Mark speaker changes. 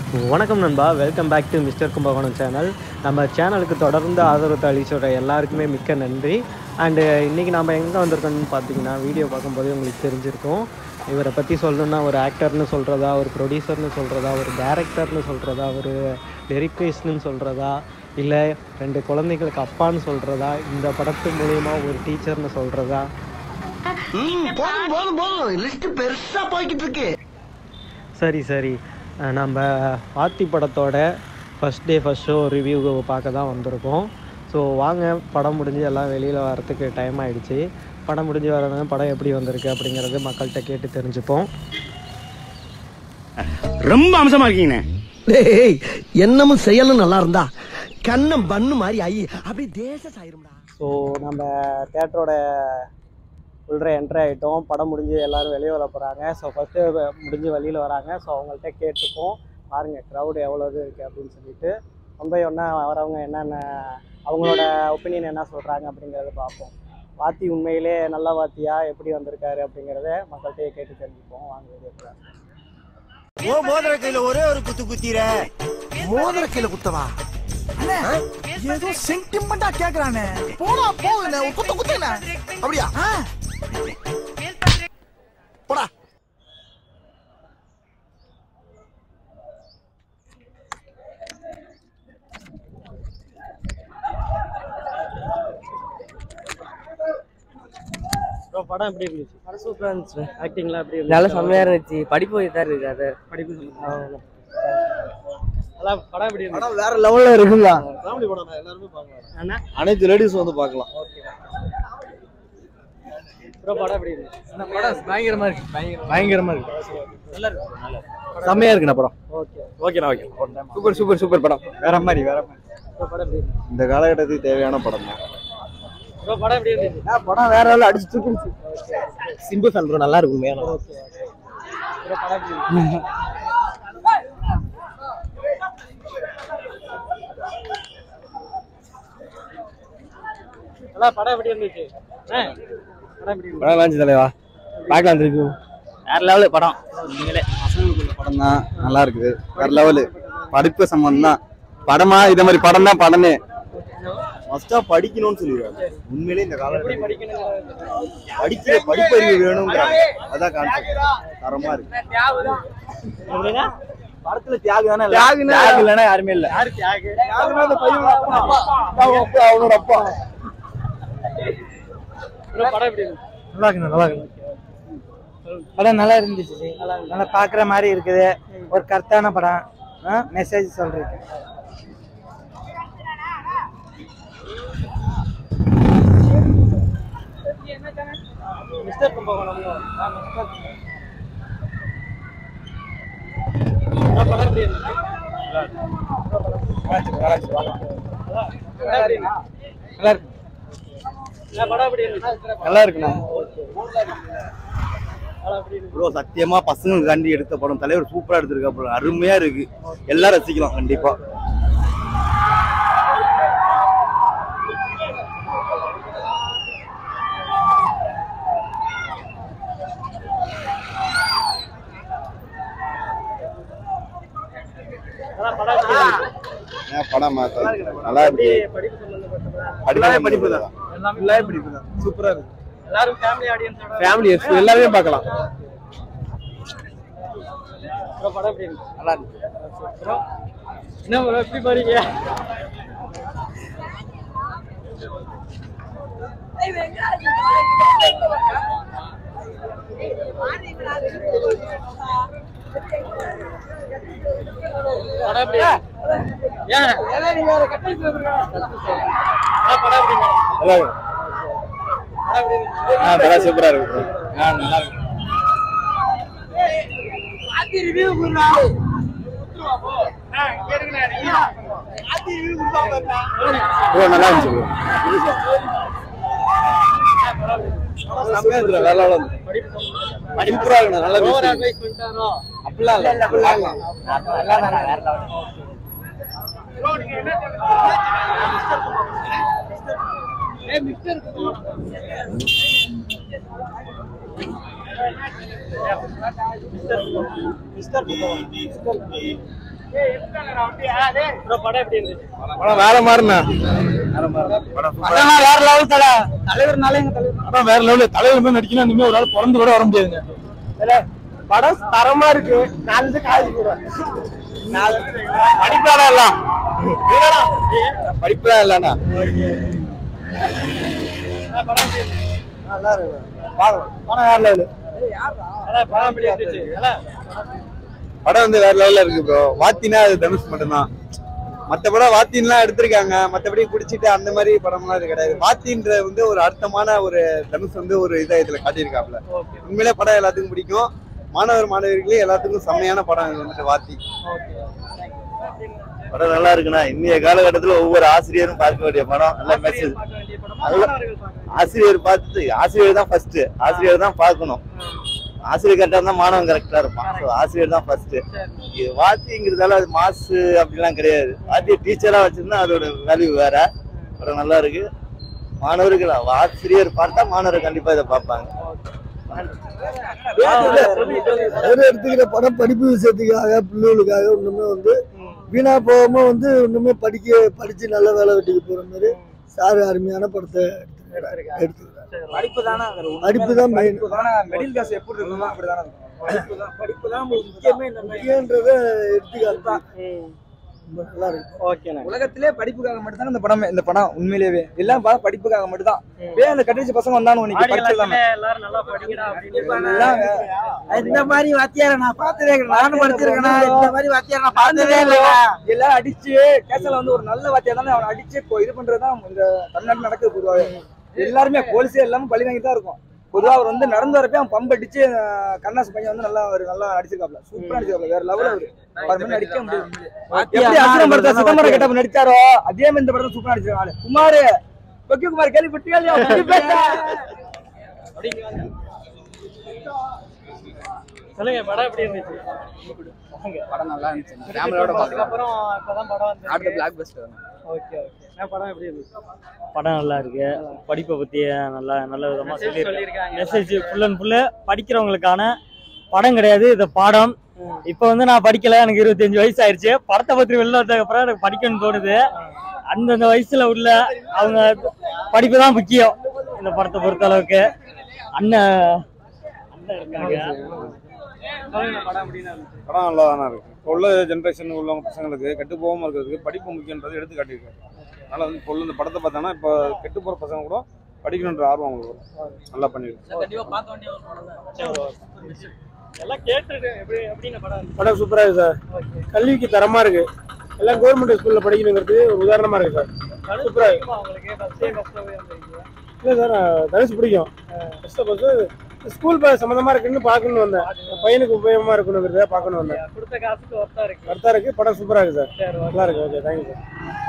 Speaker 1: வணக்கம் நண்பா welcome back to mister Kumbakonam channel நம்ம சேனலுக்கு தொடர்ந்து ஆதரவு அளிச்சோட எல்லாருக்குமே மிக்க நன்றி அண்டு இன்றைக்கி நம்ம எங்கே வந்திருக்கோம்னு பார்த்தீங்கன்னா வீடியோ பார்க்கும்போதே உங்களுக்கு தெரிஞ்சிருக்கும் இவரை பற்றி சொல்லணுன்னா ஒரு ஆக்டர்னு சொல்கிறதா ஒரு ப்ரொடியூசர்னு சொல்கிறதா ஒரு டேரக்டர்னு சொல்கிறதா ஒரு டெரிக்வேஷன்னு சொல்கிறதா இல்லை ரெண்டு குழந்தைங்களுக்கு அப்பான்னு சொல்கிறதா இந்த படத்து மூலயமா ஒரு டீச்சர்னு சொல்கிறதா
Speaker 2: ம், போதும் போதும் போதும் லிஸ்ட் பெருசா போய்கிட்டு இருக்கு
Speaker 1: சரி சரி அஹ் நம்ம ஆத்தி படத்தோட first day first show review பார்க்க தான் வந்திருக்கோம் ஸோ வாங்க படம் முடிஞ்சு எல்லாம் வெளியில் வரத்துக்கு டைம் ஆயிடுச்சு படம் முடிஞ்சு வரது படம் எப்படி வந்திருக்கு அப்படிங்கிறது மக்கள்கிட்ட கேட்டு தெரிஞ்சுப்போம்
Speaker 3: ரொம்ப அம்சமா இருக்கீங்கண்ணே
Speaker 2: டேய் என்னமும் செயலும் நல்லா இருந்தா கண்ணம் பண்ணு மாதிரி ஐ அப்படி தேச சாயிரும்டா
Speaker 1: ஸோ நம்ம தேட்டரோட உள்ள என்ட்ரி ஆகிட்டோம் படம் முடிஞ்சு எல்லோரும் வெளியே வர போகிறாங்க ஸோ ஃபஸ்ட்டு முடிஞ்சு வெளியில் வராங்க ஸோ அவங்கள்ட்ட கேட்டுப்போம் பாருங்கள் க்ரௌடு எவ்வளோ இது இருக்குது அப்படின்னு சொல்லிட்டு ரொம்ப ஒன்றா வரவங்க என்னென்ன அவங்களோட ஒப்பீனியன் என்ன சொல்கிறாங்க அப்படிங்கிறத பார்ப்போம் வாத்தி உண்மையிலே நல்ல வாத்தியா எப்படி வந்திருக்காரு அப்படிங்கிறத மக்கள்கிட்டயே கேட்டு தெரிஞ்சுப்போம் வாங்க வீடியோக்குள்ள
Speaker 3: ஓ மோதிர கையில ஒரே ஒரு குத்து குத்திர
Speaker 2: மோதிர கீழே குத்தவா
Speaker 4: ஏதோ சென்டிமெண்டா கேக்குறானே போடா போகுதுண்ணே குத்து குத்துண்ணே
Speaker 2: அப்படியா போடா
Speaker 1: ப்ரோ படம் எப்படி இருந்துச்சு
Speaker 5: படம் சூப்பரா இருந்துச்சு
Speaker 1: ஆக்டிங்லாம் எப்படி
Speaker 5: நல்ல
Speaker 1: இருந்துச்சு
Speaker 5: செம்மையா இருந்துச்சு படிப்பு இதா இருக்கு அது
Speaker 1: படிப்பு சொல்லுங்க அதான் படம் எப்படி இருந்துச்சு
Speaker 4: வேற லெவல்ல இருக்குல்ல
Speaker 1: அண்ணா
Speaker 6: அனைத்து லேடிஸும் வந்து பார்க்கலாம்
Speaker 1: ப்ரோ படம் எப்படி இருந்துச்சு
Speaker 4: படம் பயங்கரமா இருக்கு பயங்கரமா இருக்கு
Speaker 1: நல்லா இருக்கு நல்லா
Speaker 6: செம்மையா இருக்குண்ணா படம்
Speaker 1: ஓகே
Speaker 6: ஓகேண்ணா ஓகே
Speaker 4: சூப்பர் சூப்பர் சூப்பர் படம் வேற மாதிரி வேற மாதிரி
Speaker 1: ப்ரோ படம் எப்படி இருந்துச்சு
Speaker 6: இந்த காலகட்டத்துக்கு தேவையான படம் தான்
Speaker 1: ப்ரோ படம் எப்படி இருந்துச்சு
Speaker 4: படம் வேற லெவல்ல அடிச்சு தூக்கிடுச்சு
Speaker 5: சிம்பு ஃபேன் ப்ரோ நல்லா இருக்கும் மேல
Speaker 1: ஓகே ப்ரோ படம் எப்படி இருந்துச்சு நல்லா படம் எப்படி இருந்துச்சு ஆ, படம் எப்படி இருந்துச்சு
Speaker 6: படம் லான்ச்சு தலைவா பார்க்கலாம் திருப்பி
Speaker 5: வேற லெவலு படம் நீங்களே
Speaker 6: படம் தான் நல்லா இருக்குது வேற லெவலு படிப்பு சம்பந்தம் தான் படமா இதே மாதிரி படம் தான் படமே ஃபர்ஸ்டா படிக்கணும்னு சொல்லிடுவாங்க உண்மையிலே இந்த
Speaker 1: எப்படி
Speaker 6: காலகட்டத்தில்
Speaker 1: படிக்கணும்
Speaker 6: படிக்கிற படிப்பறிவு வேணுங்கிறாங்க அதான் கான்செப்ட் தரமா இருக்கு
Speaker 1: எப்படின்னா
Speaker 6: படத்துல தியாகம் தானே
Speaker 4: தியாகம்
Speaker 6: தியாகம் இல்லைன்னா யாருமே இல்ல
Speaker 1: யாரு தியாகு
Speaker 6: அவனோட அப்பா
Speaker 1: ப்ரோ படம் எப்படி இருந்துச்சு
Speaker 4: நல்லா இருக்கு நல்லா இருக்கு படம் நல்லா இருந்துச்சு நல்லா பாக்குற மாதிரி இருக்குது ஒரு கரெக்டான படம் மெசேஜ் சொல்றேன்
Speaker 1: மிஸ்டர் கும்பகோணம் ஆ, மிஸ்டர் ப்ரோ, படம் எப்படி இருந்துச்சு படம் எப்படி இருந்துச்சு?
Speaker 4: நல்லா இருக்கு
Speaker 1: இல்ல, படம் எப்படி இருந்துச்சு
Speaker 4: நல்லா இருக்குண்ணா
Speaker 1: படம் எப்படி இருந்துச்சு
Speaker 6: ப்ரோ சத்தியமா பசங்களுக்காண்டி எடுத்த படம் தலைவர் சூப்பரா எடுத்திருக்கா ப்ரோ அருமையா இருக்கு எல்லாரும் ரசிக்கலாம் கண்டிப்பா
Speaker 1: அதான் படம் எப்படி இருந்துச்சு?
Speaker 6: படம் நல்லா
Speaker 1: எப்படி படிப்பு சம்பந்தப்பட்டதா
Speaker 6: படிப்பு படிப்பு தான்
Speaker 1: எல்லாமே
Speaker 4: பிடிக்கும் சூப்பரா இருக்கு
Speaker 1: எல்லாரும் ஃபேமிலி ஆடியன்ஸோட
Speaker 4: ஃபேமிலி எல்லாருமே பார்க்கலாம்
Speaker 1: ப்ரோ படம் எப்படி இருந்துச்சு நல்லா இருந்துச்சு ப்ரோ என்ன ப்ரோ எப்படி போறீங்க படம் எப்படி ஏன் ஆ, படம் எப்படி
Speaker 6: நல்லா இருக்கு
Speaker 1: படம் எப்படி இருந்துச்சு?
Speaker 6: ஆ படம் சூப்பரா இருக்கு ஆ நல்லா இருக்கு ப்ரோ நல்லா இருந்துச்சு ப்ரோ செம்மையா இருக்கு நல்லா இருக்கு
Speaker 1: படிப்பு சம்பந்தப்பட்ட
Speaker 6: சூப்பரா இருக்கு நல்லா
Speaker 1: ஓவர்
Speaker 6: இருக்கு
Speaker 1: அட்வைஸ் பண்ணிட்டாரோ
Speaker 6: அப்படிலாம் இல்ல அப்படிலாம் இல்ல
Speaker 1: ஏ மிஸ்டர் படம் எப்படி இருந்துச்சு
Speaker 6: படம் வேற மாதிரிண்ணா
Speaker 4: வேற லெவல் தலை தலைவர்னாலே எங்க தலைவர்
Speaker 6: படம் வேற லெவலு தலைவர் மாதிரி நடிக்கணும் இனிமே ஒரு ஆள் பிறந்து கூட வர முடியாதுங்க
Speaker 4: படம் தரமா இருக்கு நாலு காலேஜ் போடுவேன்
Speaker 6: படிப்பாடா எல்லாம் படிப்புலாம் இல்லண்ணா
Speaker 4: நல்லா இருக்கு பாக்கலாம் படம் வேற லெவல்
Speaker 1: படம் எப்படி இருந்துச்சு
Speaker 6: படம் வந்து வேற லெவல்ல இருக்கு ப்ரோ வாத்தினா அது தனுஷ் மட்டும்தான் மத்த படம் வாத்தின்லாம் எடுத்திருக்காங்க மத்தபடி குடிச்சிட்டு அந்த மாதிரி படம்லாம் இது கிடையாது வாத்தின்ற வந்து ஒரு அர்த்தமான ஒரு தனுஷ் வந்து ஒரு இதை இதுல காட்டியிருக்காப்ல உண்மையிலே படம் எல்லாத்துக்கும் பிடிக்கும் மாணவர் மாணவிகளே எல்லாத்துக்கும் செம்மையான படம் இது வந்துட்டு வாத்தி
Speaker 3: படம் நல்லா இருக்குண்ணா இன்றைய காலகட்டத்துல ஒவ்வொரு ஆசிரியரும் பார்க்க வேண்டிய படம் நல்ல மெசேஜ் ஆசிரியர் பார்த்துட்டு ஆசிரியர் தான் ஃபர்ஸ்ட் ஆசிரியர் தான் பார்க்கணும் ஆசிரியர் கரெக்டா இருந்தா மாணவன் கரெக்டா இருப்பான் So, ஆசிரியர் தான் ஃபர்ஸ்ட் இது வாத்திங்கிறதால அது மாசு அப்படிலாம் கிடையாது வாத்திய டீச்சரா வச்சிருந்தா அதோட வேல்யூ வேற படம் நல்லா இருக்கு மாணவர்கள் ஆசிரியர் பார்த்தா மாணவர்கள் கண்டிப்பா இதை பார்ப்பாங்க
Speaker 2: அவர் எடுத்துக்கிற படம் படிப்பு விஷயத்துக்காக பிள்ளைகளுக்காக இன்னுமே வந்து வீணா போகாம வந்து இன்னுமே படிக்க படிச்சு நல்ல வேலை வெட்டிக்கு போற மாதிரி சார் அருமையான படத்தை எடுத்துக்கிறாரு எடுத்துக்கிறாரு
Speaker 4: படிப்பு தானே
Speaker 2: படிப்பு தான் மெயின்
Speaker 4: மெடில் காசு எப்படி இருக்குமோ அப்படிதானே இருக்கும் படிப்பு தான் படிப்பு தான் முக்கியமே
Speaker 2: முக்கியன்றத எடுத்துக்காட்டு ரொம்ப நல்லா இருக்கு
Speaker 1: ஓகேண்ணா
Speaker 4: உலகத்திலே படிப்புக்காக மட்டும் தான் இந்த படம் இந்த படம் உண்மையிலேயே எல்லாம் படம் படிப்புக்காக மட்டும் தான் ஏன் அந்த கட்டிச்சு பசங்க வந்தானு இன்னைக்கு படிச்சிடலாமே
Speaker 1: எல்லாரும் நல்லா படிக்கடா அப்படின்னு
Speaker 4: இந்த மாதிரி வாத்தியார நான் பார்த்ததே கிடையாது நானும் படிச்சிருக்கேனா இந்த மாதிரி வாத்தியார நான் பார்த்ததே இல்லை எல்லாம் அடிச்சு கேசல வந்து ஒரு நல்ல வாத்தியார் தானே அவனை அடிச்சு இப்போ இது பண்றதுதான் இந்த தமிழ்நாட்டுல நடக்குது பொதுவாக எல்லாருமே போலீஸே எல்லாமே பழி வாங்கி தான் இருக்கும் பொதுவா அவர் வந்து நடந்து வரப்பே அவன் பம்ப் அடிச்சு அஹ், கண்ணாசு பையன் வந்து நல்லா ஒரு நல்லா நடிச்சிருக்காப்ல சூப்பரா நடிச்சிருக்காப்ல வேற லெவல் அவரு அவர் மாதிரி நடிக்க முடியாது எப்படி அசுரம் படத்தை சிதம்பரம் கெட்டப்ப நடிச்சாரோ அதே மாதிரி இந்த படத்தை சூப்பரா நடிச்சிருக்காங்க குமார் கொக்கி குமார் கேள்விப்பட்டியா இல்லையா? புதுப்பேட்டை.
Speaker 1: சொல்லுங்க படம் எப்படி இருந்துச்சு
Speaker 5: படம் நல்லா இருந்துச்சு ஃபேமிலியோட பார்க்கலாம்
Speaker 1: அதுக்கப்புறம் இப்பதான் படம் வந்து
Speaker 5: அடுத்த பிளாக் பஸ்டர்
Speaker 1: ஓகே ஓகே படம் எப்படி இருந்துச்சு
Speaker 7: படம் நல்லா இருக்கு படிப்பை பத்தி நல்லா நல்ல விதமா
Speaker 1: Message
Speaker 7: சொல்லியிருக்காங்க
Speaker 1: சொல்லியிருக்காங்க.
Speaker 7: மெசேஜ் ஃபுல் அண்ட் ஃபுல்லு படிக்கிறவங்களுக்கான படம் கிடையாது இது பாடம் இப்போ வந்து நான் படிக்கல எனக்கு இருபத்தஞ்சு வயசு ஆயிருச்சு படத்தை பத்தி வெளில வந்ததுக்கு அப்புறம் எனக்கு படிக்கணும்னு தோணுது அந்தந்த வயசுல உள்ள அவங்க படிப்பு தான் முக்கியம் இந்த படத்தை பொறுத்த அளவுக்கு அண்ணன் அண்ணன் இருக்காங்க
Speaker 1: சொல்லுங்க படம் எப்படின்னு இருந்துச்சு
Speaker 6: படம் நல்லா தானே இருக்கு இப்போ உள்ள ஜென்ரேஷன் உள்ளவங்க பசங்களுக்கு கெட்டு போகாம இருக்கிறதுக்கு படிப்பு முக்கியன்றது எடுத்து காட்டியிருக்காரு அதனால வந்து இப்போ உள்ள இந்த படத்தை பார்த்தாங்கன்னா இப்போ கெட்டு போற பசங்க கூட படிக்கணுன்ற ஆர்வம் அவங்களுக்கு வரும் நல்லா பண்ணிருக்கு
Speaker 1: எல்லாம் கேட்டுட்டு எப்படி எப்படின்னு படம் இருந்துச்சு
Speaker 8: படம் சூப்பரா இருக்கு சார் கல்விக்கு தரமா இருக்கு எல்லாம் கவர்மெண்ட் ஸ்கூல்ல படிக்கணுங்கிறது ஒரு உதாரணமா இருக்கு சார் சூப்பரா இருக்கு
Speaker 1: உங்களுக்கு ஃபர்ஸ்ட் டே ஃபர்ஸ்ட் வந்திருக்கீங்க
Speaker 8: இல்ல சார் நான் தனுஷ் பிடிக்கும் ஃபர்ஸ்ட் ஃபர்ஸ்ட் ஸ்கூல் சம்மந்தமா இருக்குன்னு பார்க்கணும்னு வந்தேன் என் பையனுக்கு உபயோகமா இருக்கணுங்கிறத பார்க்கணும் வந்தேன்
Speaker 1: கொடுத்த காசுக்கு ஒர்த்தா இருக்கு
Speaker 8: கரெக்டா இருக்கு படம் சூப்பரா இருக்கு சார்
Speaker 1: சரி
Speaker 8: நல்லா இருக்கு ஓகே தேங்க்யூ சார்